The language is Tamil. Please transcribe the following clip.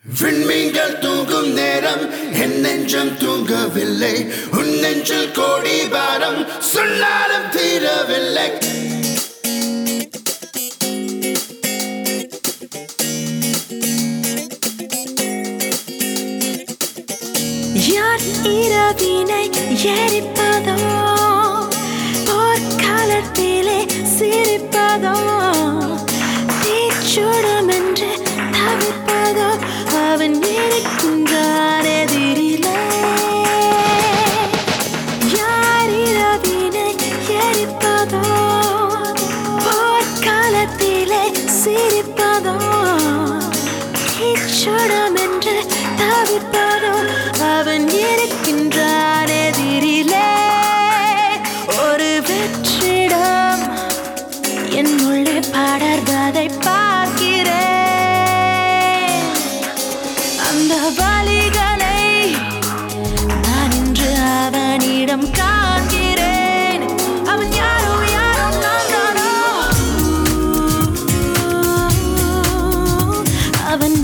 விண்மீன்கள் தூங்கும் நேரம் என் நெஞ்சம் தூங்கவில்லை உன் நெஞ்சில் கோடி பாரம் சொன்னாலும் தீரவில்லை யார் இரவினை எரிப்பதோ போர்க்காலத்திலே சிரிப்பதோ தீச்சுடம் என்று தவிப்பதோ அவன் இருக்கின்றான் எதிரிலே யார் இரவினை எரிப்பதோ போர்க்காலத்திலே சிரிப்பதோ தீச்சுடம் என்று தவிப்பதோ அவன் இருக்கின்றான் எதிரிலே ஒரு வெற்றிடம் என் உள்ளே படர்வதை பார்க்கிறேன் அந்த வழிகளை நான் இன்று அவனிடம் காண்கிறேன் அவன் யாரோ யாரோ நான் தானோ அவன்